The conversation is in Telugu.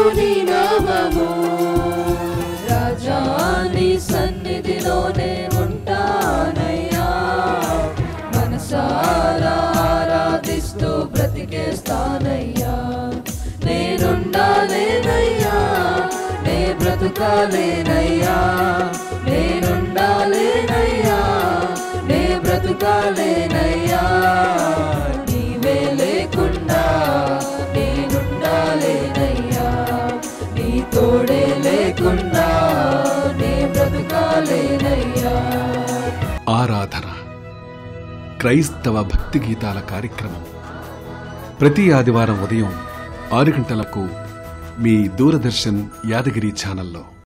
నీ నామము రాజా నీ సన్నిధిలోనే ఉంటానయ్యా మనసారా ఆరాధిస్తూ బ్రతికేస్తానయ్యా నేనుండాలేనయ్యా నే బ్రతుకాలేనయ్యా నేనుండాలేనయ్యా నే బ్రతుకాలేనయ్యా నీవే లేకుండా నేనుండాలేనయ్యా నీ తోడే లేకుండా నే బ్రతుకాలేనయ్యా ఆరాధన క్రైస్తవ భక్తి గీతాల కార్యక్రమం ప్రతి ఆదివారం ఉదయం ఆరు గంటలకు మీ దూరదర్శన్ యాదగిరి ఛానల్లో